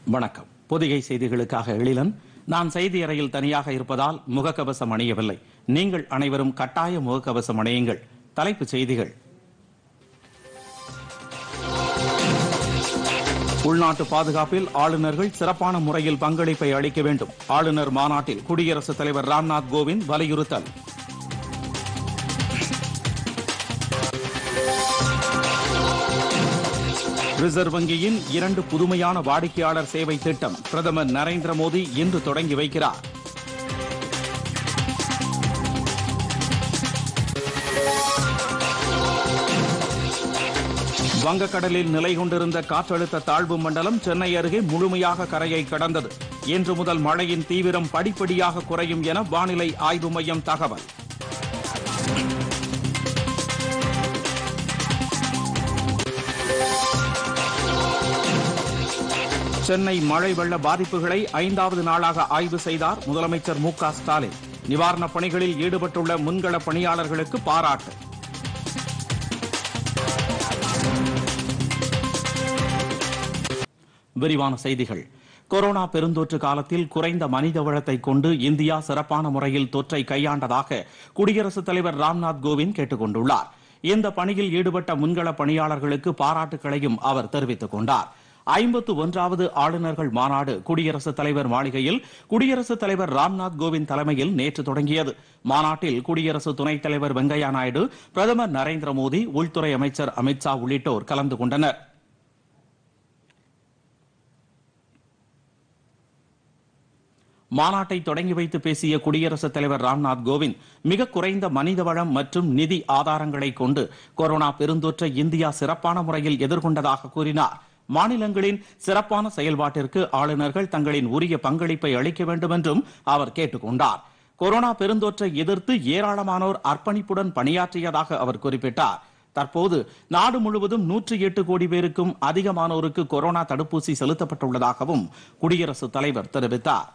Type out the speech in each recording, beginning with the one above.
வணக்கம் பொதிகை செய்திகளுக்காக எழிலன் நான் செய்தி அறையில் தனியாக இருப்பதால் முகக்கவசம் அணியவில்லை நீங்கள் அனைவரும் கட்டாய முகக்கவசம் அணியுங்கள் தலைப்புச் செய்திகள் உள்நாட்டு பாதுகாப்பில் ஆளுநர்கள் சிறப்பான முறையில் பங்களிப்பை அளிக்க வேண்டும் ஆளுநர் மாநாட்டில் குடியரசுத் தலைவர் ராம்நாத் கோவிந்த் வலியுறுத்தல் ரிசர்வ் வங்கியின் இரண்டு புதுமையான வாடிக்கையாளர் சேவை திட்டம் பிரதமர் நரேந்திர மோடி இன்று தொடங்கி வைக்கிறார் வங்கக்கடலில் நிலை கொண்டிருந்த காற்றழுத்த தாழ்வு மண்டலம் சென்னை அருகே முழுமையாக கரையை கடந்தது இன்று முதல் மழையின் தீவிரம் படிப்படியாக குறையும் என வானிலை ஆய்வு மையம் தகவல் சென்னை மழை வெள்ள பாதிப்புகளை ஐந்தாவது நாளாக ஆய்வு செய்தார் முதலமைச்சர் மு க ஸ்டாலின் நிவாரணப் பணிகளில் ஈடுபட்டுள்ள முன்கள பணியாளர்களுக்கு பாராட்டு விரிவான செய்திகள் கொரோனா பெருந்தொற்று காலத்தில் குறைந்த மனித வளத்தை கொண்டு இந்தியா சிறப்பான முறையில் தொற்றை கையாண்டதாக குடியரசுத் தலைவர் ராம்நாத் கோவிந்த் கேட்டுக் கொண்டுள்ளார் இந்த பணியில் ஈடுபட்ட முன்கள பணியாளர்களுக்கு பாராட்டுகளையும் அவர் தெரிவித்துக் கொண்டார் ஐம்பத்து ஒன்றாவது ஆளுநர்கள் மாநாடு குடியரசுத் தலைவர் மாளிகையில் குடியரசுத் தலைவர் ராம்நாத் கோவிந்த் தலைமையில் நேற்று தொடங்கியது மாநாட்டில் குடியரசு துணைத் தலைவர் வெங்கையா நாயுடு பிரதமர் நரேந்திர மோடி உள்துறை அமைச்சர் அமித்ஷா உள்ளிட்டோர் கலந்து கொண்டனர் மாநாட்டை தொடங்கி வைத்து பேசிய குடியரசுத் தலைவர் ராம்நாத் கோவிந்த் மிக குறைந்த மனித வளம் மற்றும் நிதி ஆதாரங்களை கொண்டு கொரோனா பெருந்தொற்றை இந்தியா சிறப்பான முறையில் எதிர்கொண்டதாக கூறினார் மாநிலங்களின் சிறப்பான செயல்பாட்டிற்கு ஆளுநர்கள் தங்களின் உரிய பங்களிப்பை அளிக்க வேண்டும் என்றும் அவர் கேட்டுக் கொண்டார் கொரோனா பெருந்தொற்றை எதிர்த்து ஏராளமானோர் அர்ப்பணிப்புடன் பணியாற்றியதாக அவர் குறிப்பிட்டார் தற்போது நாடு முழுவதும் நூற்றி எட்டு கோடி பேருக்கும் அதிகமானோருக்கு கொரோனா தடுப்பூசி செலுத்தப்பட்டுள்ளதாகவும் குடியரசுத் தலைவர் தெரிவித்தார்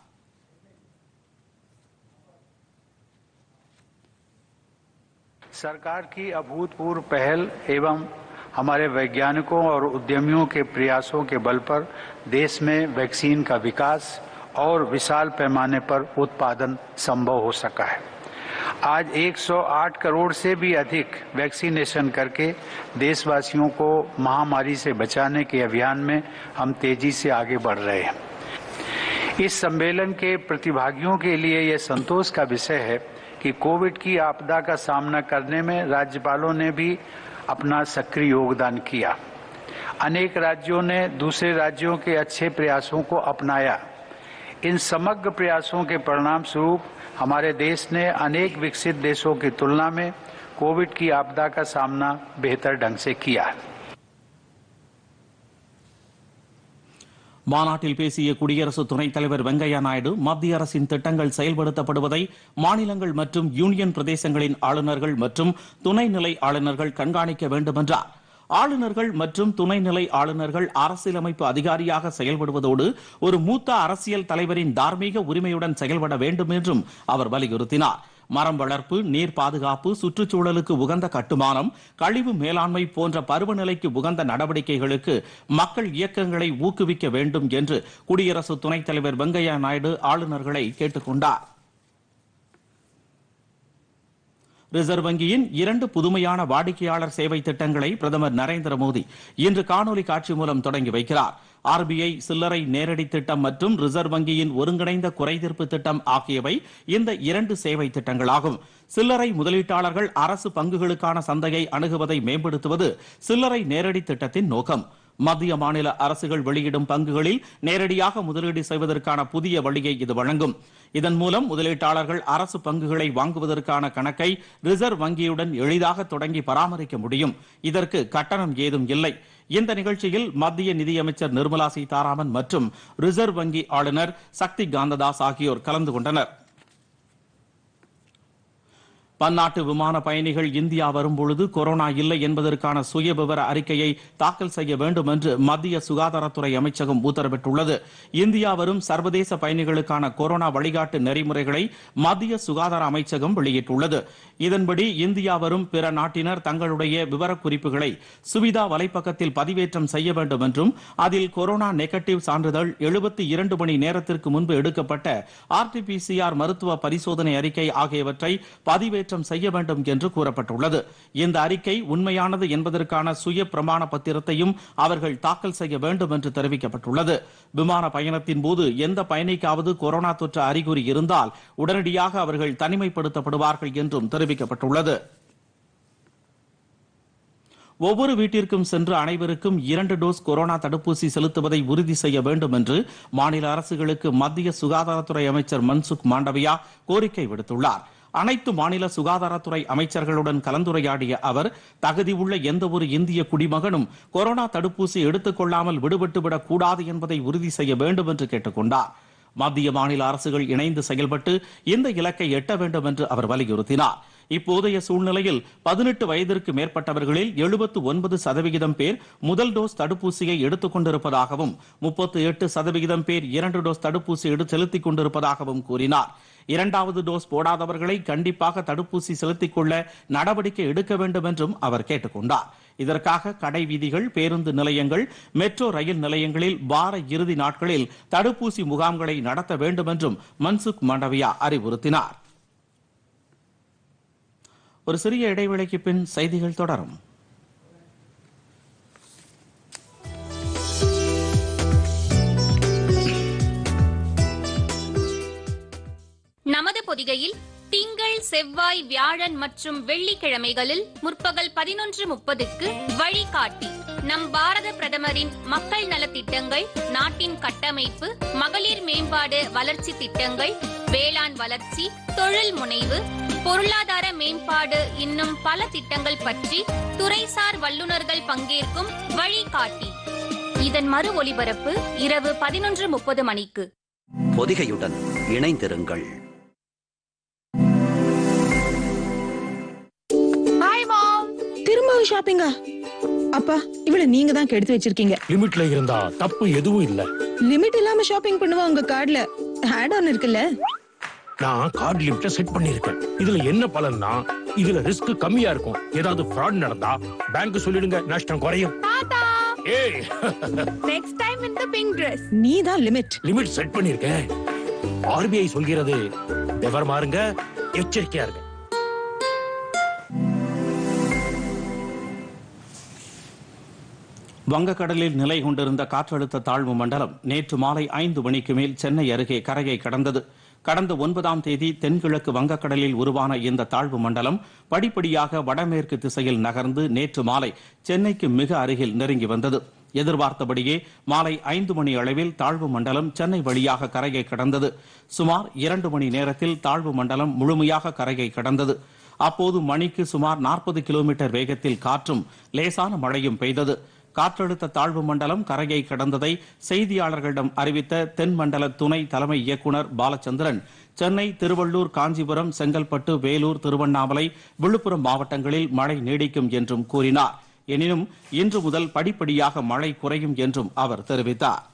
सरकार की अभूतपूर्व पहल एवं हमारे वैज्ञानिकों और उद्यमियों के प्रयासों के बल पर देश में वैक्सीन का विकास और विशाल पैमाने पर उत्पादन संभव हो सका है आज 108 करोड़ से भी अधिक वैक्सीनेशन करके देशवासियों को महामारी से बचाने के अभियान में हम तेजी से आगे बढ़ रहे हैं इस सम्मेलन के प्रतिभागियों के लिए यह संतोष का विषय है कि कोविड की आपदा का सामना करने में राज्यपालों ने भी अपना सक्रिय योगदान किया अनेक राज्यों ने दूसरे राज्यों के अच्छे प्रयासों को अपनाया इन समग्र प्रयासों के परिणाम स्वरूप हमारे देश ने अनेक विकसित देशों की तुलना में कोविड की आपदा का सामना बेहतर ढंग से किया है மாநாட்டில் பேசிய குடியரசு துணைத் தலைவர் வெங்கையா நாயுடு மத்திய அரசின் திட்டங்கள் செயல்படுத்தப்படுவதை மாநிலங்கள் மற்றும் யூனியன் பிரதேசங்களின் ஆளுநர்கள் மற்றும் துணைநிலை ஆளுநர்கள் கண்காணிக்க வேண்டும் என்றார் ஆளுநர்கள் மற்றும் துணைநிலை ஆளுநர்கள் அரசியலமைப்பு அதிகாரியாக செயல்படுவதோடு ஒரு மூத்த அரசியல் தலைவரின் தார்மீக உரிமையுடன் செயல்பட வேண்டும் என்றும் அவர் வலியுறுத்தினார் மரம் வளர்ப்பு நீர் பாதுகாப்பு சுற்றுச்சூழலுக்கு உகந்த கட்டுமானம் கழிவு மேலாண்மை போன்ற பருவநிலைக்கு உகந்த நடவடிக்கைகளுக்கு மக்கள் இயக்கங்களை ஊக்குவிக்க வேண்டும் என்று குடியரசு துணைத் தலைவர் வெங்கையா நாயுடு ஆளுநர்களை கேட்டுக் கொண்டார் ரிசர்வ் வங்கியின் இரண்டு புதுமையான வாடிக்கையாளர் சேவை திட்டங்களை பிரதமர் நரேந்திர மோடி இன்று காணொலி காட்சி மூலம் தொடங்கி வைக்கிறார் ஆர்பிஐ சில்லறை நேரடி திட்டம் மற்றும் ரிசர்வ் வங்கியின் ஒருங்கிணைந்த குறைதீர்ப்பு திட்டம் ஆகியவை இந்த இரண்டு சேவை திட்டங்களாகும் சில்லறை முதலீட்டாளர்கள் அரசு பங்குகளுக்கான சந்தையை அணுகுவதை மேம்படுத்துவது சில்லறை நேரடி திட்டத்தின் நோக்கம் மத்திய மாநில அரசுகள் வெளியிடும் பங்குகளில் நேரடியாக முதலீடு செய்வதற்கான புதிய வழியை இது வழங்கும் இதன் மூலம் முதலீட்டாளர்கள் அரசு பங்குகளை வாங்குவதற்கான கணக்கை ரிசர்வ் வங்கியுடன் எளிதாக தொடங்கி பராமரிக்க முடியும் இதற்கு கட்டணம் ஏதும் இல்லை இந்த நிகழ்ச்சியில் மத்திய நிதியமைச்சர் நிர்மலா சீதாராமன் மற்றும் ரிசர்வ் வங்கி ஆளுநர் சக்தி காந்ததாஸ் ஆகியோர் கலந்து கொண்டனர் பன்னாட்டு விமான பயணிகள் இந்தியா வரும்பொழுது கொரோனா இல்லை என்பதற்கான சுய விவர அறிக்கையை தாக்கல் செய்ய வேண்டும் என்று மத்திய சுகாதாரத்துறை அமைச்சகம் உத்தரவிட்டுள்ளது இந்தியா வரும் சர்வதேச பயணிகளுக்கான கொரோனா வழிகாட்டு நெறிமுறைகளை மத்திய சுகாதார அமைச்சகம் வெளியிட்டுள்ளது இதன்படி இந்தியா வரும் பிற நாட்டினர் தங்களுடைய விவரக்குறிப்புகளை சுவிதா வலைப்பக்கத்தில் பதிவேற்றம் செய்ய வேண்டும் என்றும் அதில் கொரோனா நெகட்டிவ் சான்றிதழ் எழுபத்தி இரண்டு மணி நேரத்திற்கு முன்பு எடுக்கப்பட்ட ஆர்டிபிசிஆர் மருத்துவ பரிசோதனை அறிக்கை ஆகியவற்றை பதிவேற்றம் செய்ய வேண்டும் என்று கூறப்பட்டுள்ளது இந்த அறிக்கை உண்மையானது என்பதற்கான சுய பிரமாண பத்திரத்தையும் அவர்கள் தாக்கல் செய்ய வேண்டும் என்று தெரிவிக்கப்பட்டுள்ளது விமான பயணத்தின் போது எந்த பயணிக்காவது கொரோனா தொற்று அறிகுறி இருந்தால் உடனடியாக அவர்கள் தனிமைப்படுத்தப்படுவார்கள் என்றும் தெரிவிக்கப்பட்டுள்ளது ஒவ்வொரு வீட்டிற்கும் சென்று அனைவருக்கும் இரண்டு டோஸ் கொரோனா தடுப்பூசி செலுத்துவதை உறுதி செய்ய வேண்டும் என்று மாநில அரசுகளுக்கு மத்திய சுகாதாரத்துறை அமைச்சர் மன்சுக் மாண்டவியா கோரிக்கை விடுத்துள்ளார் அனைத்து மாநில சுகாதாரத்துறை அமைச்சர்களுடன் கலந்துரையாடிய அவர் தகுதி உள்ள எந்த ஒரு இந்திய குடிமகனும் கொரோனா தடுப்பூசி எடுத்துக் கொள்ளாமல் விடுபட்டுவிடக் கூடாது என்பதை உறுதி செய்ய வேண்டும் என்று கேட்டுக் கொண்டார் மத்திய மாநில அரசுகள் இணைந்து செயல்பட்டு இந்த இலக்கை எட்ட வேண்டும் என்று அவர் வலியுறுத்தினார் இப்போதைய சூழ்நிலையில் பதினெட்டு வயதிற்கு மேற்பட்டவர்களில் எழுபத்து ஒன்பது சதவிகிதம் பேர் முதல் டோஸ் தடுப்பூசியை எடுத்துக் கொண்டிருப்பதாகவும் முப்பத்து எட்டு சதவிகிதம் பேர் இரண்டு டோஸ் தடுப்பூசி எடுத்து செலுத்திக் கொண்டிருப்பதாகவும் கூறினார் இரண்டாவது டோஸ் போடாதவர்களை கண்டிப்பாக தடுப்பூசி செலுத்திக் கொள்ள நடவடிக்கை எடுக்க வேண்டும் என்றும் அவர் கேட்டுக் கொண்டார் இதற்காக கடை வீதிகள் பேருந்து நிலையங்கள் மெட்ரோ ரயில் நிலையங்களில் வார இறுதி நாட்களில் தடுப்பூசி முகாம்களை நடத்த வேண்டும் என்றும் மன்சுக் மண்டவியா அறிவுறுத்தினார் ஒரு சிறிய இடைவேளைக்கு பின் செய்திகள் தொடரும் நமது பொதிகையில் திங்கள் செவ்வாய் வியாழன் மற்றும் வெள்ளிக்கிழமைகளில் முற்பகல் பதினொன்று முப்பதுக்கு வழிகாட்டி நம் பாரத பிரதமரின் மக்கள் நலத்திட்டங்கள் நாட்டின் கட்டமைப்பு மகளிர் மேம்பாடு வளர்ச்சி திட்டங்கள் வேளாண் வளர்ச்சி தொழில் முனைவு பொருளாதார மேம்பாடு இன்னும் பல திட்டங்கள் பற்றி துறைசார் வல்லுநர்கள் பங்கேற்கும் வழிகாட்டி இதன் மறு ஒலிபரப்பு இரவு பதினொன்று முப்பது மணிக்கு பொதிகையுடன் இணைந்திருங்கள் ஹாய் மாம் திரும்பவும் ஷாப்பிங்கா அப்பா இவள நீங்க தான் கெடுத்து வச்சிருக்கீங்க லிமிட்ல இருந்தா தப்பு எதுவும் இல்ல லிமிட் இல்லாம ஷாப்பிங் பண்ணுவா உங்க கார்டுல ஆட் ஆன் இருக்குல்ல நான் கார்டு லிமிட்ட செட் பண்ணிருக்கேன் இதுல என்ன பலன்னா இதுல ரிஸ்க் கம்மியா இருக்கும் ஏதாவது ஃப்ராட் நடந்தா பேங்க் சொல்லிடுங்க நஷ்டம் குறையும் ஏய் நெக்ஸ்ட் டைம் இந்த பிங்க் Dress நீ தான் லிமிட் லிமிட் செட் பண்ணிருக்கேன் ஆர்பிஐ சொல்கிறது விவரமா இருங்க எச்சரிக்கையா இருங்க வங்கக்கடலில் நிலை கொண்டிருந்த காற்றழுத்த தாழ்வு மண்டலம் நேற்று மாலை ஐந்து மணிக்கு மேல் சென்னை அருகே கரையை கடந்தது கடந்த ஒன்பதாம் தேதி தென்கிழக்கு வங்கக்கடலில் உருவான இந்த தாழ்வு மண்டலம் படிப்படியாக வடமேற்கு திசையில் நகர்ந்து நேற்று மாலை சென்னைக்கு மிக அருகில் நெருங்கி வந்தது எதிர்பார்த்தபடியே மாலை ஐந்து மணி அளவில் தாழ்வு மண்டலம் சென்னை வழியாக கரையை கடந்தது சுமார் இரண்டு மணி நேரத்தில் தாழ்வு மண்டலம் முழுமையாக கரையை கடந்தது அப்போது மணிக்கு சுமார் நாற்பது கிலோமீட்டர் வேகத்தில் காற்றும் லேசான மழையும் பெய்தது காற்றழுத்த தாழ்வு மண்டலம் கரையை கடந்ததை செய்தியாளர்களிடம் அறிவித்த தென் மண்டல துணை தலைமை இயக்குனர் பாலச்சந்திரன் சென்னை திருவள்ளூர் காஞ்சிபுரம் செங்கல்பட்டு வேலூர் திருவண்ணாமலை விழுப்புரம் மாவட்டங்களில் மழை நீடிக்கும் என்றும் கூறினார் எனினும் இன்று முதல் படிப்படியாக மழை குறையும் என்றும் அவர் தெரிவித்தார்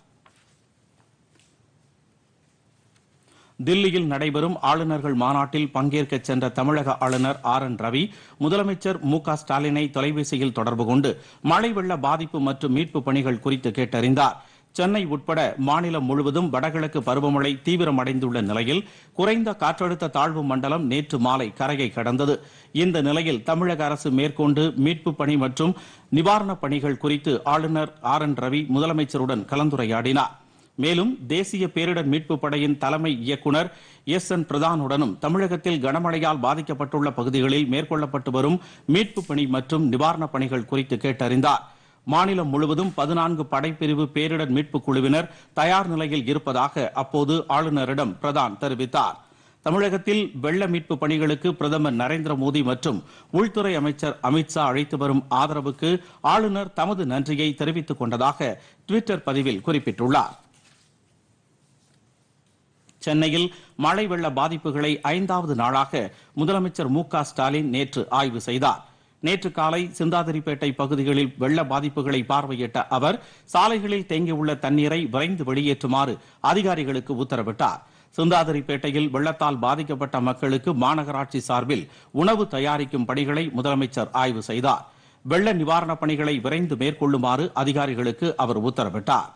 தில்லியில் நடைபெறும் ஆளுநர்கள் மாநாட்டில் பங்கேற்க சென்ற தமிழக ஆளுநர் ஆர் என் ரவி முதலமைச்சர் மு க ஸ்டாலினை தொலைபேசியில் தொடர்பு கொண்டு மழை வெள்ள பாதிப்பு மற்றும் மீட்பு பணிகள் குறித்து கேட்டறிந்தார் சென்னை உட்பட மாநிலம் முழுவதும் வடகிழக்கு பருவமழை தீவிரமடைந்துள்ள நிலையில் குறைந்த காற்றழுத்த தாழ்வு மண்டலம் நேற்று மாலை கரையை கடந்தது இந்த நிலையில் தமிழக அரசு மேற்கொண்டு மீட்பு பணி மற்றும் நிவாரணப் பணிகள் குறித்து ஆளுநர் ஆர் என் ரவி முதலமைச்சருடன் கலந்துரையாடினார் மேலும் தேசிய பேரிடர் மீட்பு படையின் தலைமை இயக்குனர் எஸ் என் பிரதானுடனும் தமிழகத்தில் கனமழையால் பாதிக்கப்பட்டுள்ள பகுதிகளில் மேற்கொள்ளப்பட்டு வரும் மீட்பு பணி மற்றும் நிவாரணப் பணிகள் குறித்து கேட்டறிந்தார் மாநிலம் முழுவதும் பதினான்கு படைப்பிரிவு பேரிடர் மீட்புக் குழுவினர் தயார் நிலையில் இருப்பதாக அப்போது ஆளுநரிடம் பிரதான் தெரிவித்தார் தமிழகத்தில் வெள்ள மீட்பு பணிகளுக்கு பிரதமர் நரேந்திர மோடி மற்றும் உள்துறை அமைச்சர் அமித்ஷா அளித்து வரும் ஆதரவுக்கு ஆளுநர் தமது நன்றியை தெரிவித்துக் கொண்டதாக டுவிட்டர் பதிவில் குறிப்பிட்டுள்ளார் சென்னையில் மழை வெள்ள பாதிப்புகளை ஐந்தாவது நாளாக முதலமைச்சர் மு க ஸ்டாலின் நேற்று ஆய்வு செய்தார் நேற்று காலை சிந்தாதிரிப்பேட்டை பகுதிகளில் வெள்ள பாதிப்புகளை பார்வையிட்ட அவர் சாலைகளில் தேங்கியுள்ள தண்ணீரை விரைந்து வெளியேற்றுமாறு அதிகாரிகளுக்கு உத்தரவிட்டார் சிந்தாதிரிப்பேட்டையில் வெள்ளத்தால் பாதிக்கப்பட்ட மக்களுக்கு மாநகராட்சி சார்பில் உணவு தயாரிக்கும் பணிகளை முதலமைச்சர் ஆய்வு செய்தார் வெள்ள நிவாரணப் பணிகளை விரைந்து மேற்கொள்ளுமாறு அதிகாரிகளுக்கு அவர் உத்தரவிட்டார்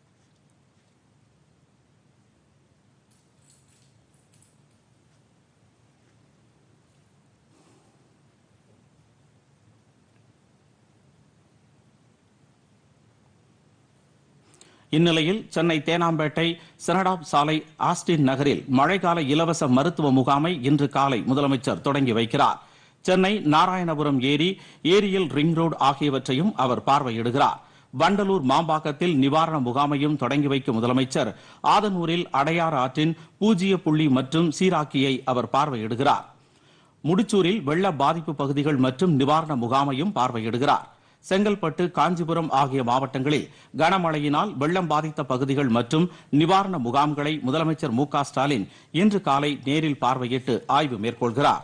இந்நிலையில் சென்னை தேனாம்பேட்டை செனடாப் சாலை ஆஸ்டின் நகரில் மழைக்கால இலவச மருத்துவ முகாமை இன்று காலை முதலமைச்சர் தொடங்கி வைக்கிறார் சென்னை நாராயணபுரம் ஏரி ஏரியில் ரிங் ரோடு ஆகியவற்றையும் அவர் பார்வையிடுகிறார் வண்டலூர் மாம்பாக்கத்தில் நிவாரண முகாமையும் தொடங்கி வைக்கும் முதலமைச்சர் ஆதனூரில் அடையாறு ஆற்றின் பூஜ்ய புள்ளி மற்றும் சீராக்கியை அவர் பார்வையிடுகிறார் முடிச்சூரில் வெள்ள பாதிப்பு பகுதிகள் மற்றும் நிவாரண முகாமையும் பார்வையிடுகிறார் செங்கல்பட்டு காஞ்சிபுரம் ஆகிய மாவட்டங்களில் கனமழையினால் வெள்ளம் பாதித்த பகுதிகள் மற்றும் நிவாரண முகாம்களை முதலமைச்சர் மு க ஸ்டாலின் இன்று காலை நேரில் பார்வையிட்டு ஆய்வு மேற்கொள்கிறார்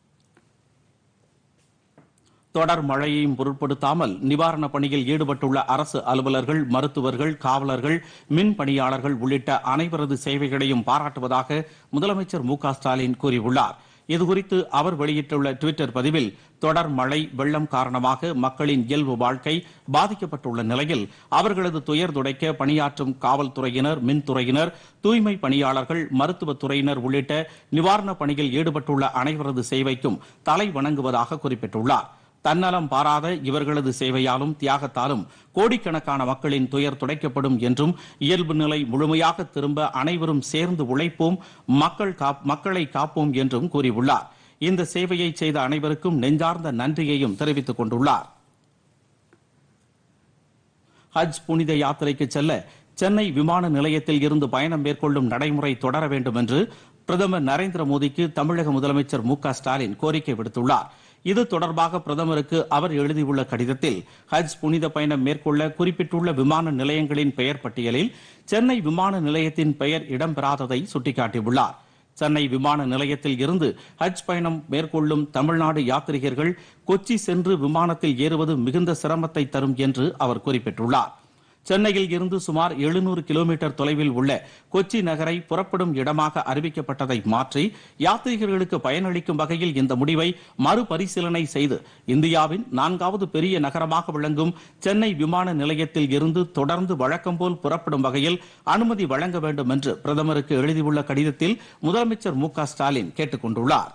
தொடர் மழையையும் பொருட்படுத்தாமல் நிவாரணப் பணியில் ஈடுபட்டுள்ள அரசு அலுவலர்கள் மருத்துவர்கள் காவலர்கள் மின் பணியாளர்கள் உள்ளிட்ட அனைவரது சேவைகளையும் பாராட்டுவதாக முதலமைச்சர் மு க ஸ்டாலின் கூறியுள்ளார் இதுகுறித்து அவர் வெளியிட்டுள்ள டுவிட்டர் பதிவில் தொடர் மழை வெள்ளம் காரணமாக மக்களின் இயல்பு வாழ்க்கை பாதிக்கப்பட்டுள்ள நிலையில் அவர்களது துயர் துடைக்க பணியாற்றும் காவல்துறையினர் மின்துறையினர் தூய்மை பணியாளர்கள் மருத்துவத் துறையினர் உள்ளிட்ட நிவாரணப் பணியில் ஈடுபட்டுள்ள அனைவரது சேவைக்கும் தலை வணங்குவதாக குறிப்பிட்டுள்ளார் தன்னலம் பாராத இவர்களது சேவையாலும் தியாகத்தாலும் கோடிக்கணக்கான மக்களின் துயர் துடைக்கப்படும் என்றும் இயல்பு நிலை முழுமையாக திரும்ப அனைவரும் சேர்ந்து உழைப்போம் மக்கள் காப்- மக்களை காப்போம் என்றும் கூறியுள்ளார் இந்த சேவையை செய்த அனைவருக்கும் நெஞ்சார்ந்த நன்றியையும் தெரிவித்துக் கொண்டுள்ளார் ஹஜ் புனித யாத்திரைக்கு செல்ல சென்னை விமான நிலையத்தில் இருந்து பயணம் மேற்கொள்ளும் நடைமுறை தொடர வேண்டும் என்று பிரதமர் நரேந்திர மோடிக்கு தமிழக முதலமைச்சர் மு க ஸ்டாலின் கோரிக்கை விடுத்துள்ளார் இது தொடர்பாக பிரதமருக்கு அவர் எழுதியுள்ள கடிதத்தில் ஹஜ் புனித பயணம் மேற்கொள்ள குறிப்பிட்டுள்ள விமான நிலையங்களின் பெயர் பட்டியலில் சென்னை விமான நிலையத்தின் பெயர் இடம்பெறாததை சுட்டிக்காட்டியுள்ளார் சென்னை விமான நிலையத்தில் இருந்து ஹஜ் பயணம் மேற்கொள்ளும் தமிழ்நாடு யாத்ரீகர்கள் கொச்சி சென்று விமானத்தில் ஏறுவது மிகுந்த சிரமத்தை தரும் என்று அவர் குறிப்பிட்டுள்ளார் சென்னையில் இருந்து சுமார் 700 கிலோமீட்டர் தொலைவில் உள்ள கொச்சி நகரை புறப்படும் இடமாக அறிவிக்கப்பட்டதை மாற்றி யாத்ரீகர்களுக்கு பயனளிக்கும் வகையில் இந்த முடிவை மறுபரிசீலனை செய்து இந்தியாவின் நான்காவது பெரிய நகரமாக விளங்கும் சென்னை விமான நிலையத்தில் இருந்து தொடர்ந்து வழக்கம் போல் புறப்படும் வகையில் அனுமதி வழங்க வேண்டும் என்று பிரதமருக்கு எழுதியுள்ள கடிதத்தில் முதலமைச்சர் மு க ஸ்டாலின் கேட்டுக் கொண்டுள்ளார்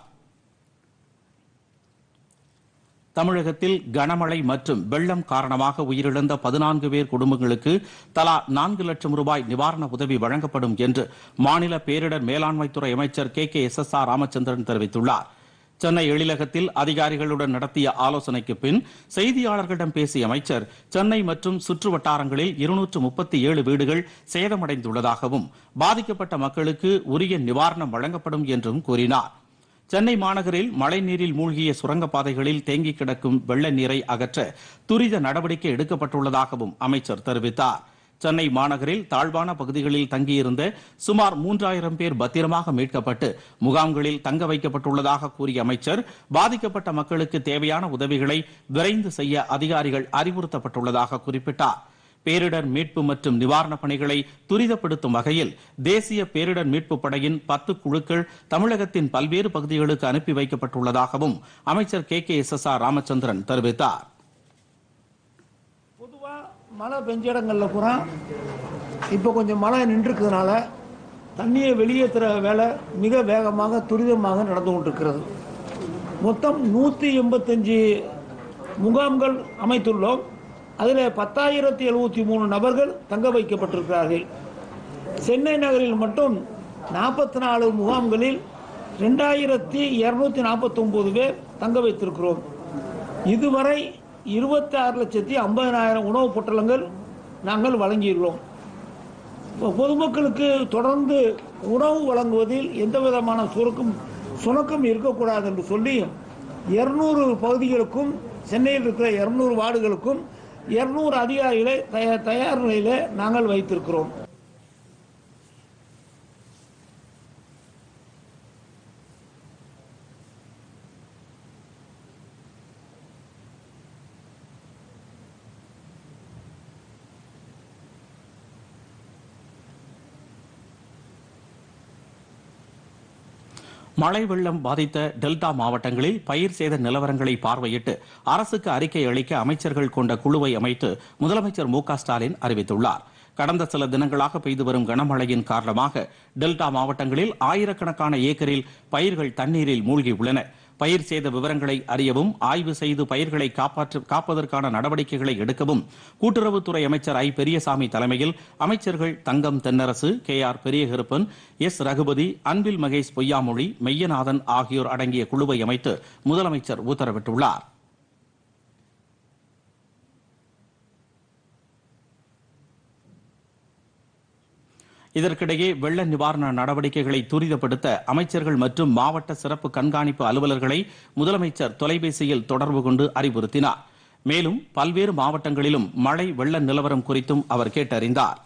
தமிழகத்தில் கனமழை மற்றும் வெள்ளம் காரணமாக உயிரிழந்த பதினான்கு பேர் குடும்பங்களுக்கு தலா நான்கு லட்சம் ரூபாய் நிவாரண உதவி வழங்கப்படும் என்று மாநில பேரிடர் மேலாண்மைத்துறை அமைச்சர் K K S S R Ramachandran தெரிவித்துள்ளார் சென்னை எழிலகத்தில் அதிகாரிகளுடன் நடத்திய ஆலோசனைக்கு பின் செய்தியாளர்களிடம் பேசிய அமைச்சர் சென்னை மற்றும் சுற்று வட்டாரங்களில் இருநூற்று முப்பத்தி ஏழு வீடுகள் சேதமடைந்துள்ளதாகவும் பாதிக்கப்பட்ட மக்களுக்கு உரிய நிவாரணம் வழங்கப்படும் என்றும் கூறினார் சென்னை மாநகரில் மழைநீரில் மூழ்கிய சுரங்கப்பாதைகளில் தேங்கி கிடக்கும் வெள்ள நீரை அகற்ற துரித நடவடிக்கை எடுக்கப்பட்டுள்ளதாகவும் அமைச்சர் தெரிவித்தார் சென்னை மாநகரில் தாழ்வான பகுதிகளில் தங்கியிருந்த சுமார் மூன்றாயிரம் பேர் பத்திரமாக மீட்கப்பட்டு முகாம்களில் தங்க வைக்கப்பட்டுள்ளதாக கூறிய அமைச்சர் பாதிக்கப்பட்ட மக்களுக்கு தேவையான உதவிகளை விரைந்து செய்ய அதிகாரிகள் அறிவுறுத்தப்பட்டுள்ளதாக குறிப்பிட்டார் பேரிடர் மீட்பு மற்றும் நிவாரணப் பணிகளை துரிதப்படுத்தும் வகையில் தேசிய பேரிடர் மீட்பு படையின் பத்து குழுக்கள் தமிழகத்தின் பல்வேறு பகுதிகளுக்கு அனுப்பி வைக்கப்பட்டுள்ளதாகவும் அமைச்சர் K K S S R Ramachandran தெரிவித்தார் பொதுவா மழை பெஞ்ச இடங்கள்ல பூரா இப்போ கொஞ்சம் மழை நின்றுக்கிறதுனால தண்ணியை வெளியேற்றுற வேலை மிக வேகமாக துரிதமாக நடந்து கொண்டிருக்கிறது மொத்தம் நூற்றி எண்பத்தஞ்சு முகாம்கள் அமைத்துள்ளோம் அதில் பத்தாயிரத்தி எழுபத்தி மூணு நபர்கள் தங்க வைக்கப்பட்டிருக்கிறார்கள் சென்னை நகரில் மட்டும் நாற்பத்தி நாலு முகாம்களில் ரெண்டாயிரத்தி இரநூத்தி நாற்பத்தொம்போது பேர் தங்க வைத்திருக்கிறோம் இதுவரை இருபத்தி ஆறு லட்சத்தி ஐம்பதனாயிரம் உணவுப் பொட்டலங்கள் நாங்கள் வழங்கியுள்ளோம் பொ- பொதுமக்களுக்கு தொடர்ந்து உணவு வழங்குவதில் எந்த விதமான சுருக்கும் சுணக்கம் இருக்கக்கூடாது என்று சொல்லி இருநூறு பகுதிகளுக்கும் சென்னையில் இருக்கிற இருநூறு வார்டுகளுக்கும் இருநூறு அதிகாரிகளை தயார் தயார் நிலையில் நாங்கள் வைத்திருக்கிறோம் மழை வெள்ளம் பாதித்த டெல்டா மாவட்டங்களில் பயிர் சேத நிலவரங்களை பார்வையிட்டு அரசுக்கு அறிக்கை அளிக்க அமைச்சர்கள் கொண்ட குழுவை அமைத்து முதலமைச்சர் மு க ஸ்டாலின் அறிவித்துள்ளார் கடந்த சில தினங்களாக பெய்து வரும் கனமழையின் காரணமாக டெல்டா மாவட்டங்களில் ஆயிரக்கணக்கான ஏக்கரில் பயிர்கள் தண்ணீரில் மூழ்கியுள்ளன பயிர் சேத விவரங்களை அறியவும் ஆய்வு செய்து பயிர்களை காப்பாற்ற காப்பதற்கான நடவடிக்கைகளை எடுக்கவும் கூட்டுறவுத்துறை அமைச்சர் ஐ பெரியசாமி தலைமையில் அமைச்சர்கள் Thangam Thennarasu K R Periyakaruppan S Raghupathi Anbil Mahesh Poyyamozhi Meyyanathan ஆகியோர் அடங்கிய குழுவை அமைத்து முதலமைச்சர் உத்தரவிட்டுள்ளார் இதற்கிடையே வெள்ள நிவாரண நடவடிக்கைகளை துரிதப்படுத்த அமைச்சர்கள் மற்றும் மாவட்ட சிறப்பு கண்காணிப்பு அலுவலர்களை முதலமைச்சர் தொலைபேசியில் தொடர்பு கொண்டு அறிவுறுத்தினார் மேலும் பல்வேறு மாவட்டங்களிலும் மழை வெள்ள நிலவரம் குறித்தும் அவர் கேட்டறிந்தார்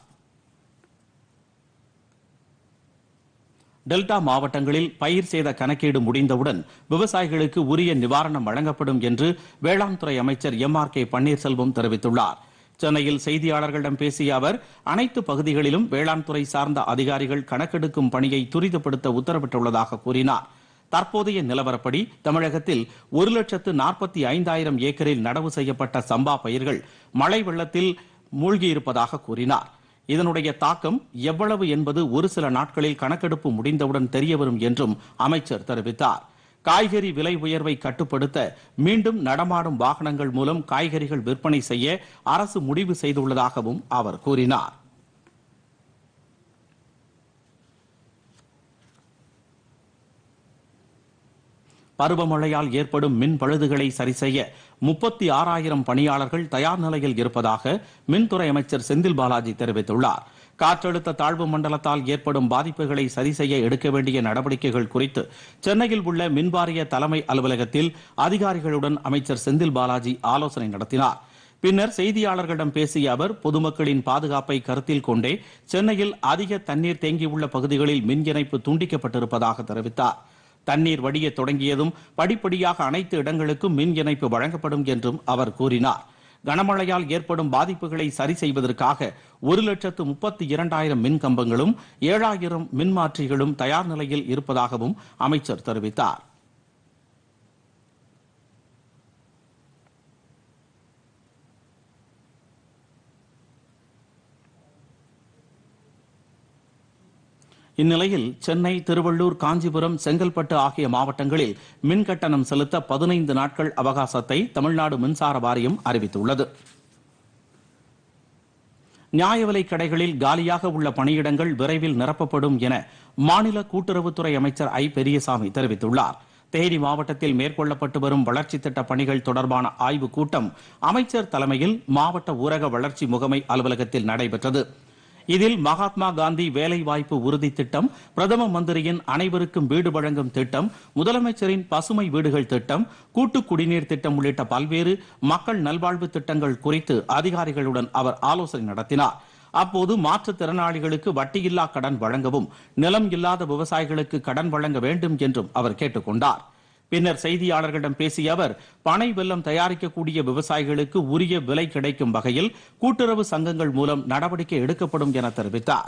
டெல்டா மாவட்டங்களில் பயிர் சேத கணக்கீடு முடிந்தவுடன் விவசாயிகளுக்கு உரிய நிவாரணம் வழங்கப்படும் என்று வேளாண் துறை அமைச்சர் எம் ஆர் கே பன்னீர்செல்வம் தெரிவித்துள்ளார் சென்னையில் செய்தியாளர்களிடம் பேசிய அவர் அனைத்து பகுதிகளிலும் வேளாண் துறை சார்ந்த அதிகாரிகள் கணக்கெடுக்கும் பணியை துரிதப்படுத்த உத்தரவிட்டுள்ளதாக கூறினார் தற்போதைய நிலவரப்படி தமிழகத்தில் ஒரு லட்சத்து நாற்பத்தி ஐந்தாயிரம் ஏக்கரில் நடவு செய்யப்பட்ட சம்பா பயிர்கள் மழை வெள்ளத்தில் மூழ்கியிருப்பதாக கூறினார் இதனுடைய தாக்கம் எவ்வளவு என்பது ஒரு சில நாட்களில் கணக்கெடுப்பு முடிந்தவுடன் தெரியவரும் என்றும் அமைச்சர் தெரிவித்தார் காய்கறி விலை உயர்வை கட்டுப்படுத்த மீண்டும் நடமாடும் வாகனங்கள் மூலம் காய்கறிகள் விற்பனை செய்ய அரசு முடிவு செய்துள்ளதாகவும் அவர் கூறினார் பருவமழையால் ஏற்படும் மின் பழுதுகளை சரி செய்ய முப்பத்தி ஆறாயிரம் பணியாளர்கள் தயார் நிலையில் இருப்பதாக மின்துறை அமைச்சர் செந்தில் பாலாஜி தெரிவித்துள்ளார் காற்றழுத்த தாழ்வு மண்டலத்தால் ஏற்படும் பாதிப்புகளை சரி செய்ய எடுக்க வேண்டிய நடவடிக்கைகள் குறித்து சென்னையில் உள்ள மின்வாரிய தலைமை அலுவலகத்தில் அதிகாரிகளுடன் அமைச்சர் செந்தில் பாலாஜி ஆலோசனை நடத்தினார் பின்னர் செய்தியாளர்களிடம் பேசிய அவர் பொதுமக்களின் பாதுகாப்பை கருத்தில் கொண்டே சென்னையில் அதிக தண்ணீர் தேங்கியுள்ள பகுதிகளில் மின் இணைப்பு துண்டிக்கப்பட்டிருப்பதாக தெரிவித்தார் தண்ணீர் வடிய தொடங்கியதும் படிப்படியாக அனைத்து இடங்களுக்கும் மின் இணைப்பு வழங்கப்படும் என்றும் அவர் கூறினார் கனமழையால் ஏற்படும் பாதிப்புகளை சரி செய்வதற்காக ஒரு லட்சத்து முப்பத்தி இரண்டாயிரம் மின் கம்பங்களும் ஏழாயிரம் மின்மாற்றிகளும் தயார் நிலையில் இருப்பதாகவும் அமைச்சர் தெரிவித்தார் இந்நிலையில் சென்னை திருவள்ளூர் காஞ்சிபுரம் செங்கல்பட்டு ஆகிய மாவட்டங்களில் மின் கட்டணம் செலுத்த பதினைந்து நாட்கள் அவகாசத்தை தமிழ்நாடு மின்சார வாரியம் அறிவித்துள்ளது நியாய விலைக் கடைகளில் காலியாக உள்ள பணியிடங்கள் விரைவில் நிரப்பப்படும் என மாநில கூட்டுறவுத்துறை அமைச்சர் ஐ பெரியசாமி தெரிவித்துள்ளார் தேனி மாவட்டத்தில் மேற்கொள்ளப்பட்டு வரும் வளர்ச்சித் திட்ட பணிகள் தொடர்பான ஆய்வுக் கூட்டம் அமைச்சர் தலைமையில் மாவட்ட ஊரக வளர்ச்சி முகமை அலுவலகத்தில் நடைபெற்றது இதில் மகாத்மா காந்தி வேலைவாய்ப்பு உறுதி திட்டம் பிரதம மந்திரியின் அனைவருக்கும் வீடு வழங்கும் திட்டம் முதலமைச்சரின் பசுமை வீடுகள் திட்டம் கூட்டு குடிநீர் திட்டம் உள்ளிட்ட பல்வேறு மக்கள் நல்வாழ்வு திட்டங்கள் குறித்து அதிகாரிகளுடன் அவர் ஆலோசனை நடத்தினார் அப்போது மாற்றுத்திறனாளிகளுக்கு வட்டியில்லா கடன் வழங்கவும் நிலம் இல்லாத விவசாயிகளுக்கு கடன் வழங்க வேண்டும் என்றும் அவர் கேட்டுக் கொண்டார் பின்னர் செய்தியாளர்களிடம் பேசிய அவர் பனை வெல்லம் தயாரிக்கக்கூடிய விவசாயிகளுக்கு உரிய விலை கிடைக்கும் வகையில் கூட்டுறவு சங்கங்கள் மூலம் நடவடிக்கை எடுக்கப்படும் என தெரிவித்தார்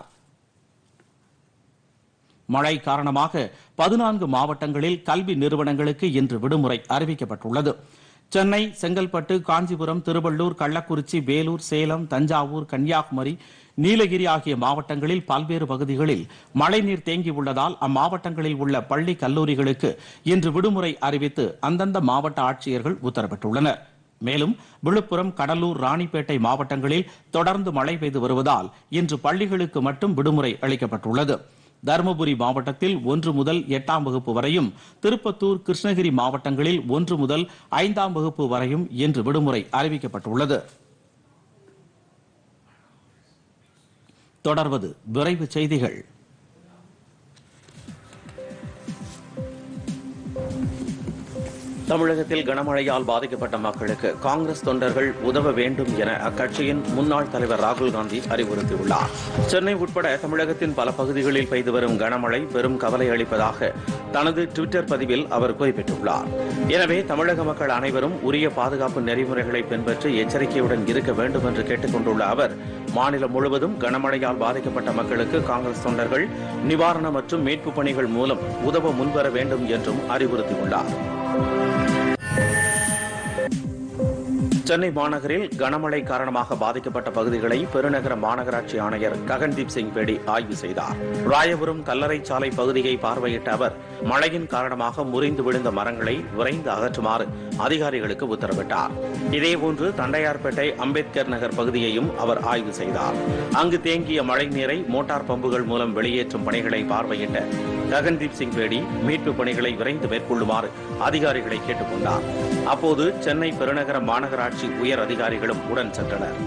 மழை காரணமாக பதினான்கு மாவட்டங்களில் கல்வி நிறுவனங்களுக்கு இன்று விடுமுறை அறிவிக்கப்பட்டுள்ளது சென்னை செங்கல்பட்டு காஞ்சிபுரம் திருவள்ளூர் கள்ளக்குறிச்சி வேலூர் சேலம் தஞ்சாவூர் கன்னியாகுமரி நீலகிரி ஆகிய மாவட்டங்களில் பல்வேறு பகுதிகளில் மழைநீர் தேங்கியுள்ளதால் அம்மாவட்டங்களில் உள்ள பள்ளி கல்லூரிகளுக்கு இன்று விடுமுறை அறிவித்து அந்தந்த மாவட்ட ஆட்சியர்கள் உத்தரவிட்டுள்ளனர் மேலும் விழுப்புரம் கடலூர் ராணிப்பேட்டை மாவட்டங்களில் தொடர்ந்து மழை பெய்து வருவதால் இன்று பள்ளிகளுக்கு மட்டும் விடுமுறை அளிக்கப்பட்டுள்ளது தருமபுரி மாவட்டத்தில் ஒன்று முதல் எட்டாம் வகுப்பு வரையும் திருப்பத்தூர் கிருஷ்ணகிரி மாவட்டங்களில் ஒன்று முதல் ஐந்தாம் வகுப்பு வரையும் இன்று விடுமுறை அறிவிக்கப்பட்டுள்ளது தொடர்வது விரைவு செய்திகள் தமிழகத்தில் கனமழையால் பாதிக்கப்பட்ட மக்களுக்கு காங்கிரஸ் தொண்டர்கள் உதவ வேண்டும் என அக்கட்சியின் முன்னாள் தலைவர் ராகுல் காந்தி அறிவுறுத்தியுள்ளார் சென்னை உட்பட தமிழகத்தின் பல பகுதிகளில் பெய்து வரும் கனமழை பெரும் கவலை அளிப்பதாக தனது டுவிட்டர் பதிவில் அவர் குறிப்பிட்டுள்ளார் எனவே தமிழக மக்கள் அனைவரும் உரிய பாதுகாப்பு நெறிமுறைகளை பின்பற்றி எச்சரிக்கையுடன் இருக்க வேண்டும் என்று கேட்டுக் கொண்டுள்ள அவர் மாநிலம் முழுவதும் கனமழையால் பாதிக்கப்பட்ட மக்களுக்கு காங்கிரஸ் தொண்டர்கள் நிவாரண மற்றும் மீட்பு பணிகள் மூலம் உதவ முன்வர வேண்டும் என்றும் அறிவுறுத்தியுள்ளார் சென்னை மாநகரில் கனமழை காரணமாக பாதிக்கப்பட்ட பகுதிகளை பெருநகர மாநகராட்சி ஆணையர் ககன்தீப் சிங் பேடி ஆய்வு செய்தார் ராயபுரம் கல்லறை சாலை பகுதியை பார்வையிட்ட அவர் மழையின் காரணமாக முறிந்து விழுந்த மரங்களை விரைந்து அகற்றுமாறு அதிகாரிகளுக்கு உத்தரவிட்டார் இதேபோன்று தண்டையார்பேட்டை அம்பேத்கர் நகர் பகுதியையும் அவர் ஆய்வு செய்தார் அங்கு தேங்கிய மழை நீரை மோட்டார் பம்புகள் மூலம் வெளியேற்றும் பணிகளை பார்வையிட்ட ககன்தீப் சிங் பேடி மீட்பு பணிகளை விரைந்து மேற்கொள்ளுமாறு அதிகாரிகளை கேட்டுக் கொண்டார் அப்போது சென்னை பெருநகர மாநகராட்சி உயர் அதிகாரிகளும் உடன் சென்றனர்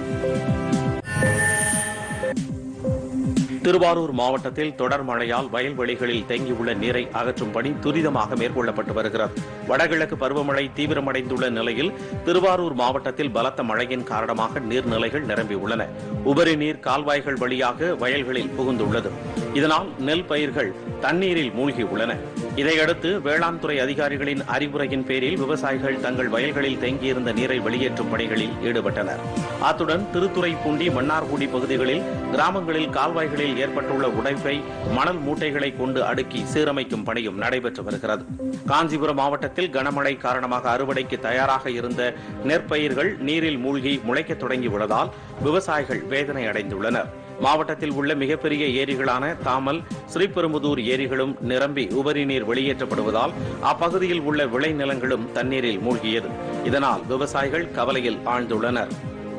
திருவாரூர் மாவட்டத்தில் தொடர் மழையால் வயல்வெளிகளில் தேங்கியுள்ள நீரை அகற்றும் பணி துரிதமாக மேற்கொள்ளப்பட்டு வருகிறது வடகிழக்கு பருவமழை தீவிரமடைந்துள்ள நிலையில் திருவாரூர் மாவட்டத்தில் பலத்த மழையின் காரணமாக நீர்நிலைகள் நிரம்பியுள்ளன உபரி நீர் கால்வாய்கள் வழியாக வயல்களில் புகுந்துள்ளது இதனால் நெல் பயிர்கள் தண்ணீரில் மூழ்கியுள்ளன இதையடுத்து வேளாண் துறை அதிகாரிகளின் அறிவுரையின் பேரில் விவசாயிகள் தங்கள் வயல்களில் தேங்கியிருந்த நீரை வெளியேற்றும் பணிகளில் ஈடுபட்டனர் அத்துடன் திருத்துறைப்பூண்டி மன்னார்குடி பகுதிகளில் கிராமங்களில் கால்வாய்களில் ஏற்பட்டுள்ள உடைப்பை மணல் மூட்டைகளை கொண்டு அடுக்கி சீரமைக்கும் பணியும் நடைபெற்று வருகிறது காஞ்சிபுரம் மாவட்டத்தில் கனமழை காரணமாக அறுவடைக்கு தயாராக இருந்த நெற்பயிர்கள் நீரில் மூழ்கி முளைக்கத் தொடங்கியுள்ளதால் விவசாயிகள் வேதனை அடைந்துள்ளனர் மாவட்டத்தில் உள்ள மிகப்பெரிய ஏரிகளான தாமல் ஸ்ரீபெரும்புதூர் ஏரிகளும் நிரம்பி உபரி நீர் வெளியேற்றப்படுவதால் அப்பகுதியில் உள்ள விளைநிலங்களும் தண்ணீரில் மூழ்கியது இதனால் விவசாயிகள் கவலையில் ஆழ்ந்துள்ளனர்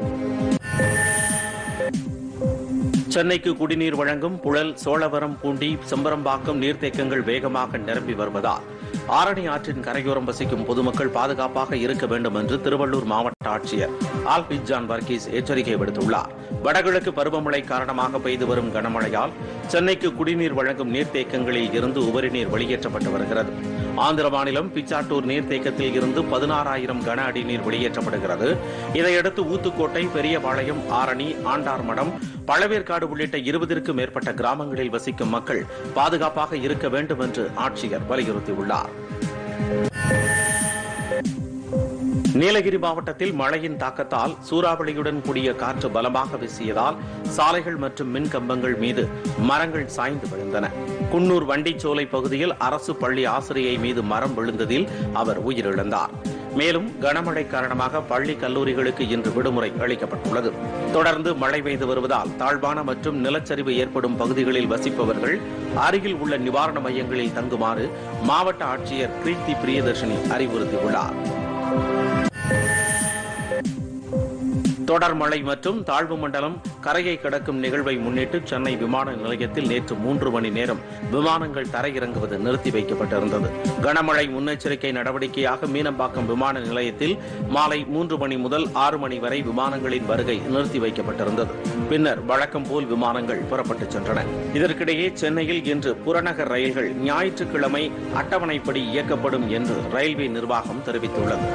சென்னைக்கு குடிநீர் வழங்கும் புழல் சோழவரம் பூண்டி செம்பரம்பாக்கம் நீர்த்தேக்கங்கள் வேகமாக நிரம்பி வருவதால் ஆரணி ஆற்றின் கரையோரம் வசிக்கும் பொதுமக்கள் பாதுகாப்பாக இருக்க வேண்டும் என்று திருவள்ளூர் மாவட்ட ஆட்சியர் ஆல்பித் ஜான் வர்கீஸ் எச்சரிக்கை விடுத்துள்ளார் வடகிழக்கு பருவமழை காரணமாக பெய்து வரும் கனமழையால் சென்னைக்கு குடிநீர் வழங்கும் நீர்த்தேக்கங்களில் இருந்து உபரி நீர் வெளியேற்றப்பட்டு வருகிறது ஆந்திர மாநிலம் பிச்சாட்டூர் நீர்த்தேக்கத்தில் இருந்து பதினாறாயிரம் கன அடி நீர் வெளியேற்றப்படுகிறது இதையடுத்து ஊத்துக்கோட்டை பெரியபாளையம் ஆரணி ஆண்டார்மடம் பழவேற்காடு உள்ளிட்ட இருபதிற்கும் மேற்பட்ட கிராமங்களில் வசிக்கும் மக்கள் பாதுகாப்பாக இருக்க வேண்டும் என்று ஆட்சியர் வலியுறுத்தியுள்ளார் நீலகிரி மாவட்டத்தில் மழையின் தாக்கத்தால் சூறாவளியுடன் கூடிய காற்று பலமாக வீசியதால் சாலைகள் மற்றும் மின் கம்பங்கள் மீது மரங்கள் சாய்ந்து விழுந்தன குன்னூர் வண்டிச்சோலை பகுதியில் அரசு பள்ளி ஆசிரியை மீது மரம் விழுந்ததில் அவர் உயிரிழந்தார் மேலும் கனமழை காரணமாக பள்ளி கல்லூரிகளுக்கு இன்று விடுமுறை அளிக்கப்பட்டுள்ளது தொடர்ந்து மழை பெய்து வருவதால் தாழ்வான மற்றும் நிலச்சரிவு ஏற்படும் பகுதிகளில் வசிப்பவர்கள் அருகில் உள்ள நிவாரண மையங்களில் தங்குமாறு மாவட்ட ஆட்சியர் கிருத்தி பிரியதர்ஷினி அறிவுறுத்தியுள்ளார் தொடர் மழை மற்றும் தாழ்வு மண்டலம் கரையை கடக்கும் நிகழ்வை முன்னிட்டு சென்னை விமான நிலையத்தில் நேற்று மூன்று மணி நேரம் விமானங்கள் தரையிறங்குவது நிறுத்தி வைக்கப்பட்டிருந்தது கனமழை முன்னெச்சரிக்கை நடவடிக்கையாக மீனம்பாக்கம் விமான நிலையத்தில் மாலை மூன்று மணி முதல் ஆறு மணி வரை விமானங்களின் வருகை நிறுத்தி வைக்கப்பட்டிருந்தது பின்னர் வழக்கம் போல் விமானங்கள் புறப்பட்டுச் சென்றன இதற்கிடையே சென்னையில் இன்று புறநகர் ரயில்கள் ஞாயிற்றுக்கிழமை அட்டவணைப்படி இயக்கப்படும் என்று ரயில்வே நிர்வாகம் தெரிவித்துள்ளது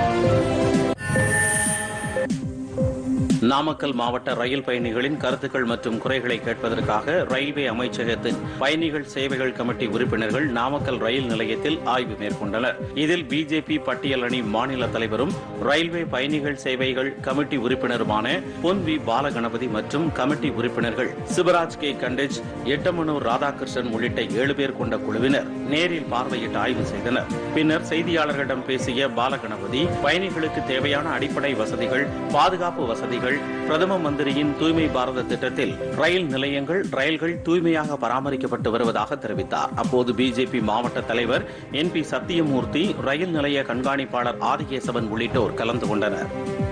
நாமக்கல் மாவட்ட ரயில் பயணிகளின் கருத்துக்கள் மற்றும் குறைகளை கேட்பதற்காக ரயில்வே அமைச்சகத்தின் பயணிகள் சேவைகள் கமிட்டி உறுப்பினர்கள் நாமக்கல் ரயில் நிலையத்தில் ஆய்வு மேற்கொண்டனர் இதில் பிஜேபி பட்டியல் அணி மாநில தலைவரும் ரயில்வே பயணிகள் சேவைகள் கமிட்டி உறுப்பினருமான பொன் வி பாலகணபதி மற்றும் கமிட்டி உறுப்பினர்கள் சிவராஜ் கே கண்டேஜ் எட்டமனூர் ராதாகிருஷ்ணன் உள்ளிட்ட ஏழு பேர் கொண்ட குழுவினர் நேரில் பார்வையிட்டு ஆய்வு செய்தனர் பின்னர் செய்தியாளர்களிடம் பேசிய பாலகணபதி பயணிகளுக்கு தேவையான அடிப்படை வசதிகள் பாதுகாப்பு வசதிகள் பிரதம மந்திரியின் தூய்மை பாரத திட்டத்தில் ரயில் நிலையங்கள் ரயில்கள் தூய்மையாக பராமரிக்கப்பட்டு வருவதாக தெரிவித்தார் அப்போது பிஜேபி மாவட்ட தலைவர் என் பி சத்தியமூர்த்தி ரயில் நிலைய கண்காணிப்பாளர் ஆதிகேசவன் உள்ளிட்டோர் கலந்து கொண்டனர்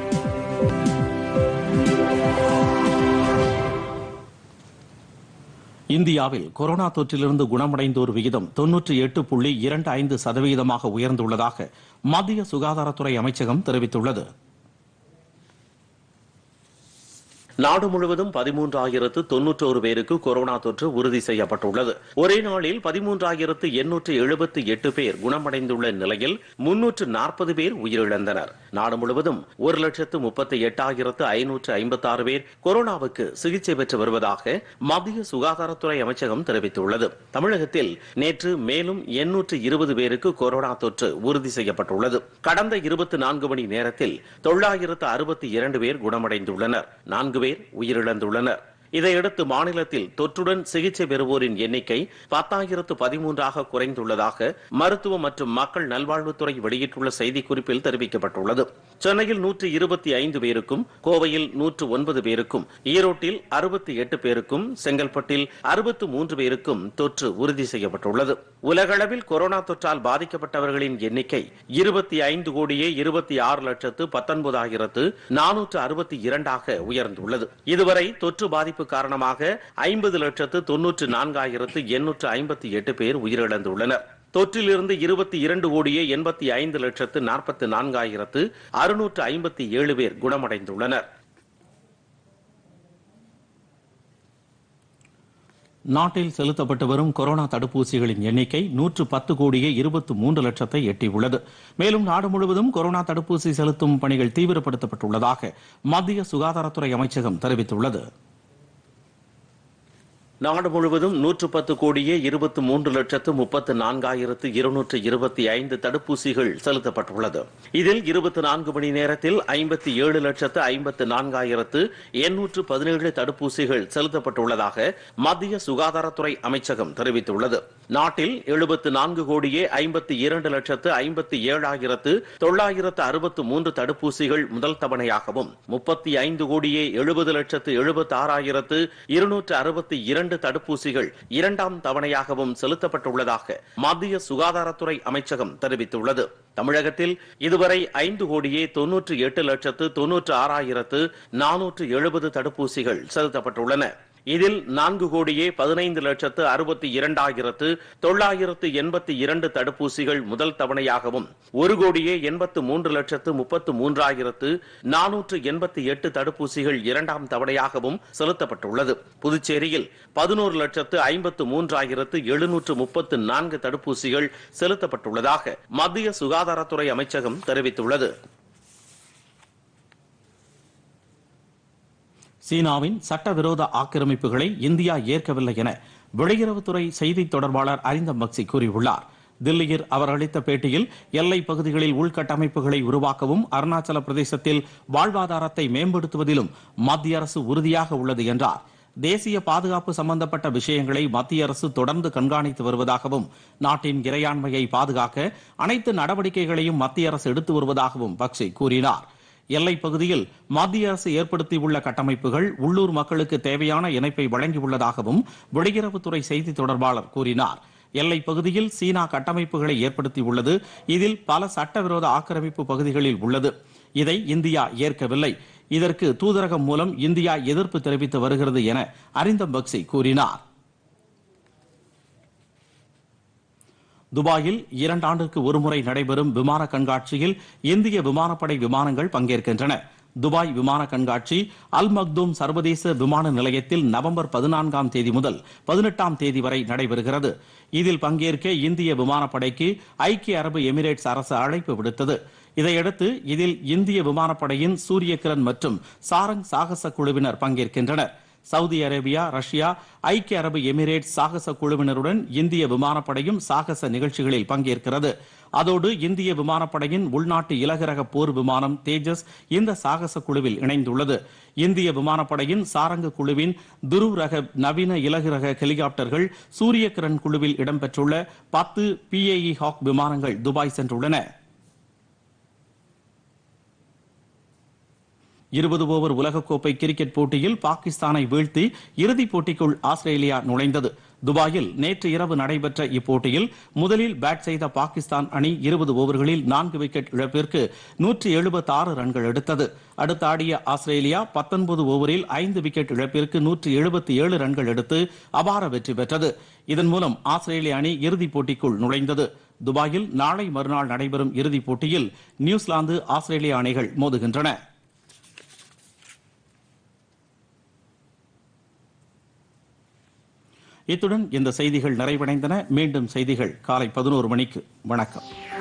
இந்தியாவில் கொரோனா தொற்றிலிருந்து குணமடைந்தோர் விகிதம் தொன்னூற்றி எட்டு புள்ளி இரண்டு ஐந்து சதவீதமாக உயர்ந்துள்ளதாக மத்திய சுகாதாரத்துறை அமைச்சகம் தெரிவித்துள்ளது நாடு முழுவதும் பதிமூன்றாயிரத்து தொன்னூற்றோரு பேருக்கு கொரோனா தொற்று உறுதி செய்யப்பட்டுள்ளது ஒரே நாளில் பதிமூன்றாயிரத்து எண்ணூற்று எழுபத்தி எட்டு பேர் குணமடைந்துள்ள நிலையில் முன்னூற்று நாற்பது பேர் உயிரிழந்தனர் நாடு முழுவதும் ஒரு லட்சத்து முப்பத்தி எட்டாயிரத்து ஐநூற்று ஐம்பத்தி ஆறு பேர் கொரோனாவுக்கு சிகிச்சை பெற்று வருவதாக மத்திய சுகாதாரத்துறை அமைச்சகம் தெரிவித்துள்ளது தமிழகத்தில் நேற்று மேலும் எண்ணூற்று இருபது பேருக்கு கொரோனா தொற்று உறுதி செய்யப்பட்டுள்ளது கடந்த இருபத்தி நான்கு மணி நேரத்தில் தொள்ளாயிரத்து அறுபத்தி இரண்டு பேர் குணமடைந்துள்ளனர் நான்கு பேர் உயிரிழந்துள்ளனர் இதையடுத்து மாநிலத்தில் தொற்றுடன் சிகிச்சை பெறுவோரின் எண்ணிக்கை பத்தாயிரத்து பதிமூன்றாக குறைந்துள்ளதாக மருத்துவ மற்றும் மக்கள் நல்வாழ்வுத்துறை வெளியிட்டுள்ள செய்திக்குறிப்பில் தெரிவிக்கப்பட்டுள்ளது சென்னையில் நூற்று இருபத்தி ஐந்து பேருக்கும் கோவையில் நூற்று ஒன்பது பேருக்கும் ஈரோட்டில் அறுபத்தி எட்டு பேருக்கும் செங்கல்பட்டில் அறுபத்து மூன்று பேருக்கும் தொற்று உறுதி செய்யப்பட்டுள்ளது உலகளவில் கொரோனா தொற்றால் பாதிக்கப்பட்டவர்களின் எண்ணிக்கை இருபத்தி ஐந்து கோடியே இருபத்தி ஆறு லட்சத்து பத்தொன்பதாயிரத்து நானூற்று அறுபத்தி இரண்டாக உயர்ந்துள்ளது இதுவரை தொற்று பாதிப்பு காரணமாக ஐம்பது லட்சத்து தொன்னூற்று நான்காயிரத்து எண்ணூற்று ஐம்பத்தி எட்டு பேர் உயிரிழந்துள்ளனர் தொற்றிலிருந்து இருபத்தி இரண்டு கோடியே எண்பத்தி ஐந்து லட்சத்து நாற்பத்தி நான்காயிரத்து அறுநூற்று ஐம்பத்தி ஏழு பேர் குணமடைந்துள்ளனர் நாட்டில் செலுத்தப்பட்டு வரும் கொரோனா தடுப்பூசிகளின் எண்ணிக்கை நூற்று பத்து கோடியே இருபத்து மூன்று லட்சத்தை எட்டியுள்ளது மேலும் நாடு முழுவதும் கொரோனா தடுப்பூசி செலுத்தும் பணிகள் தீவிரப்படுத்தப்பட்டுள்ளதாக மத்திய சுகாதாரத்துறை அமைச்சகம் தெரிவித்துள்ளது நாடு முழுவதும் நூற்று பத்து கோடியே இருபத்தி மூன்று லட்சத்து முப்பத்து நான்காயிரத்து இருநூற்று இருபத்தி ஐந்து தடுப்பூசிகள் செலுத்தப்பட்டுள்ளது இதில் இருபத்தி நான்கு மணி நேரத்தில் ஐம்பத்தி ஏழு லட்சத்து ஐம்பத்து நான்காயிரத்து எண்ணூற்று பதினேழு தடுப்பூசிகள் செலுத்தப்பட்டுள்ளதாக மத்திய சுகாதாரத்துறை அமைச்சகம் தெரிவித்துள்ளது நாட்டில் எழுபத்து நான்கு கோடியே ஐம்பத்தி இரண்டு லட்சத்து ஐம்பத்தி ஏழாயிரத்து தொள்ளாயிரத்து அறுபத்து மூன்று தடுப்பூசிகள் முதல் தவணையாகவும் முப்பத்தி ஐந்து கோடியே எழுபது லட்சத்து எழுபத்தி ஆறாயிரத்து இருநூற்று அறுபத்தி இரண்டு தடுப்பூசிகள் இரண்டாம் தவணையாகவும் செலுத்தப்பட்டுள்ளதாக மத்திய சுகாதாரத்துறை அமைச்சகம் தெரிவித்துள்ளது தமிழகத்தில் இதுவரை ஐந்து கோடியே தொன்னூற்று எட்டு லட்சத்து தொன்னூற்று ஆறாயிரத்து நானூற்று எழுபது தடுப்பூசிகள் செலுத்தப்பட்டுள்ளன இதில் நான்கு கோடியே பதினைந்து லட்சத்து அறுபத்தி இரண்டாயிரத்து தொள்ளாயிரத்து எண்பத்தி இரண்டு தடுப்பூசிகள் முதல் தவணையாகவும் ஒரு கோடியே எண்பத்து மூன்று லட்சத்து முப்பத்து மூன்றாயிரத்து நானூற்று எண்பத்தி எட்டு தடுப்பூசிகள் இரண்டாம் தவணையாகவும் செலுத்தப்பட்டுள்ளது புதுச்சேரியில் பதினோரு லட்சத்து ஐம்பத்து மூன்றாயிரத்து எழுநூற்று முப்பத்து நான்கு தடுப்பூசிகள் செலுத்தப்பட்டுள்ளதாக மத்திய சுகாதாரத்துறை அமைச்சகம் தெரிவித்துள்ளது சீனாவின் சட்டவிரோத ஆக்கிரமிப்புகளை இந்தியா ஏற்கவில்லை என வெளியுறவுத்துறை செய்தித் தொடர்பாளர் அரிந்தம் பக்சி கூறியுள்ளார் தில்லியில் அவர் அளித்த பேட்டியில் எல்லை பகுதிகளில் உள்கட்டமைப்புகளை உருவாக்கவும் அருணாச்சல பிரதேசத்தில் வாழ்வாதாரத்தை மேம்படுத்துவதிலும் மத்திய அரசு உறுதியாக உள்ளது என்றார் தேசிய பாதுகாப்பு சம்பந்தப்பட்ட விஷயங்களை மத்திய அரசு தொடர்ந்து கண்காணித்து வருவதாகவும் நாட்டின் இறையாண்மையை பாதுகாக்க அனைத்து நடவடிக்கைகளையும் மத்திய அரசு எடுத்து வருவதாகவும் பக்சி கூறினார் எல்லைப் பகுதியில் மத்திய அரசு ஏற்படுத்தியுள்ள கட்டமைப்புகள் உள்ளூர் மக்களுக்கு தேவையான இணைப்பை வழங்கியுள்ளதாகவும் வெளியுறவுத்துறை செய்தி தொடர்பாளர் கூறினார் எல்லைப் பகுதியில் சீனா கட்டமைப்புகளை ஏற்படுத்தியுள்ளது இதில் பல சட்டவிரோத ஆக்கிரமிப்பு பகுதிகளில் உள்ளது இதை இந்தியா ஏற்கவில்லை இதற்கு தூதரகம் மூலம் இந்தியா எதிர்ப்பு தெரிவித்து வருகிறது என அரிந்தம் பக்சி கூறினார் துபாயில் இரண்டாண்டுக்கு ஒருமுறை நடைபெறும் விமான கண்காட்சியில் இந்திய விமானப்படை விமானங்கள் பங்கேற்கின்றன துபாய் விமான கண்காட்சி அல் மக்தூம் சர்வதேச விமான நிலையத்தில் நவம்பர் பதினான்காம் தேதி முதல் பதினெட்டாம் தேதி வரை நடைபெறுகிறது இதில் பங்கேற்க இந்திய விமானப்படைக்கு ஐக்கிய அரபு எமிரேட்ஸ் அரசு அழைப்பு விடுத்தது இதையடுத்து இதில் இந்திய விமானப்படையின் சூரியகிரண் மற்றும் சாரங் சாகச குழுவினர் பங்கேற்கின்றனர் சவுதி அரேபியா ரஷ்யா ஐக்கிய அரபு எமிரேட்ஸ் சாகச குழுவினருடன் இந்திய விமானப்படையும் சாகச நிகழ்ச்சிகளில் பங்கேற்கிறது அதோடு இந்திய விமானப்படையின் உள்நாட்டு இலகுரக போர் விமானம் தேஜஸ் இந்த சாகச குழுவில் இணைந்துள்ளது இந்திய விமானப்படையின் சாரங்கு குழுவின் துருவ் ரக நவீன இலகுரக ஹெலிகாப்டர்கள் சூரியகிரண் குழுவில் இடம்பெற்றுள்ள பத்து பிஏஇ ஹாக் விமானங்கள் துபாய் சென்றுள்ளன இருபது ஓவர் உலகக்கோப்பை கிரிக்கெட் போட்டியில் பாகிஸ்தானை வீழ்த்தி இறுதிப் போட்டிக்குள் ஆஸ்திரேலியா நுழைந்தது துபாயில் நேற்று இரவு நடைபெற்ற இப்போட்டியில் முதலில் பேட் செய்த பாகிஸ்தான் அணி இருபது ஓவர்களில் நான்கு விக்கெட் இழப்பிற்கு நூற்றி எழுபத்தாறு ரன்கள் எடுத்தது அடுத்து ஆடிய ஆஸ்திரேலியா பத்தொன்பது ஓவரில் ஐந்து விக்கெட் இழப்பிற்கு நூற்றி எழுபத்தி ஏழு ரன்கள் எடுத்து அபார வெற்றி பெற்றது இதன் மூலம் ஆஸ்திரேலிய அணி இறுதிப் போட்டிக்குள் நுழைந்தது துபாயில் நாளை மறுநாள் நடைபெறும் இறுதிப் போட்டியில் நியூசிலாந்து ஆஸ்திரேலிய அணிகள் மோதுகின்றன இத்துடன் இந்த செய்திகள் நிறைவடைந்தன மீண்டும் செய்திகள் காலை பதினோரு மணிக்கு வணக்கம்